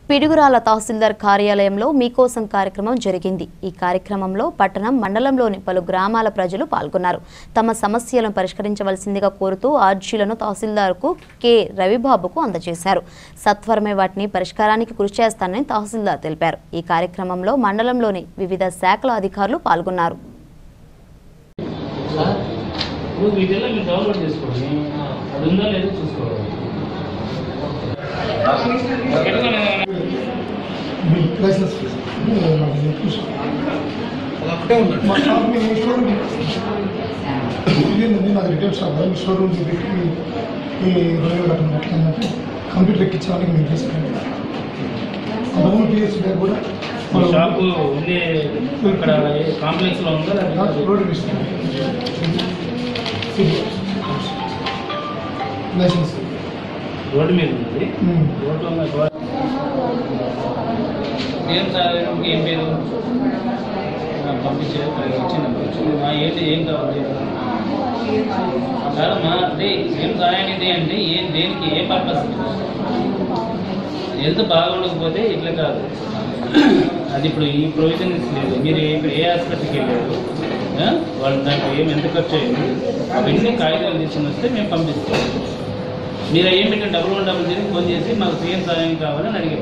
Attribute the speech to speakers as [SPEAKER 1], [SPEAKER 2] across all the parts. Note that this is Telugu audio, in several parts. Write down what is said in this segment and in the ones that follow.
[SPEAKER 1] పిడుగురాల తహసీల్దార్ కార్యాలయంలో మీకోసం కార్యక్రమం జరిగింది ఈ కార్యక్రమంలో పట్టణం మండలంలోని పలు గ్రామాల ప్రజలు పాల్గొన్నారు తమ సమస్యలను పరిష్కరించవలసిందిగా కోరుతూ ఆర్జీలను తహసీల్దార్కు కె రవిబాబుకు అందజేశారు సత్వరమే వాటిని పరిష్కారానికి కృషి చేస్తానని తహసీల్దార్ తెలిపారు ఈ కార్యక్రమంలో మండలంలోని వివిధ శాఖల అధికారులు పాల్గొన్నారు
[SPEAKER 2] సార్ ఇప్పుడు వీటిల్లో మీరు డౌన్లోడ్ చేసుకోండి అది ఉందా లేదో చూసుకోవాలి
[SPEAKER 3] లైసెన్స్ మా షాప్ మీ షోరూమ్ ఇదేంటండి నాది రిటైల్ షాప్ మీ షోరూమ్ పెట్టి ఈ రెండు వేల అట్లా ఎట్లా అంటే కంప్యూటర్ ఎక్కించడానికి మేము తీసుకున్నాం అంతకుముందు పిఎస్సీ గారు కూడా
[SPEAKER 2] మీ షాపు ఉంది ఇక్కడ కాంప్లెక్స్ లో ఉందా లేకపోతే
[SPEAKER 3] రోడ్డు ఇస్తున్నాం లైసెన్స్
[SPEAKER 2] రోడ్డు మీద ఉంది
[SPEAKER 3] ఉమ్.
[SPEAKER 2] రోడ్డు ఉన్న గోడ- ఏం సార్ ఏం పేరు ఆ, పంపించే వచ్చింది వచ్చింది మా ఏంటి ఏం కావాలి కాదమ్మా అదే ఏం సహాయానిది అంటే ఏం దేనికి ఏ పర్పస్ హెల్త్ బాగుండకపోతే ఇట్లా కాదు అది ఇప్పుడు ఈ ప్రొవిజన్ లేదు మీరు ఇక్కడ ఏ హాస్పిటల్కి వెళ్ళారు ఆ? వాళ్ళు దాంట్లో ఏం ఎంత ఖర్చు అయింది అవన్నీ కాగితాలు తీసుకుని వస్తే మేము పంపిస్తాం మీరు ఏం పెట్టిన double one double zero phone చేసి మాకు సీఎం సహాయం కావాలని అడిగారు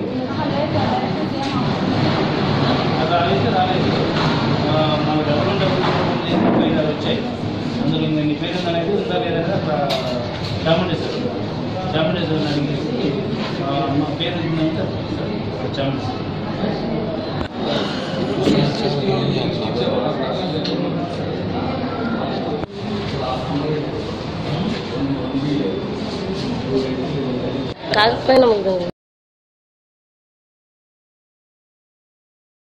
[SPEAKER 2] అది రాలేదు రాలేదు ఆ, మాకు double one double zero phone చేసి కాగితాలు వచ్చాయి అందులో ఇంకా నీ పేరు అనేది ఉందా లేదా చాముండేశ్వర్ చాముండేశ్వర్ అడిగేసి ఆ, మా పేరు ఉందంటే చాముండేశ్వర్
[SPEAKER 4] రాకపోయినా ముగ్గురు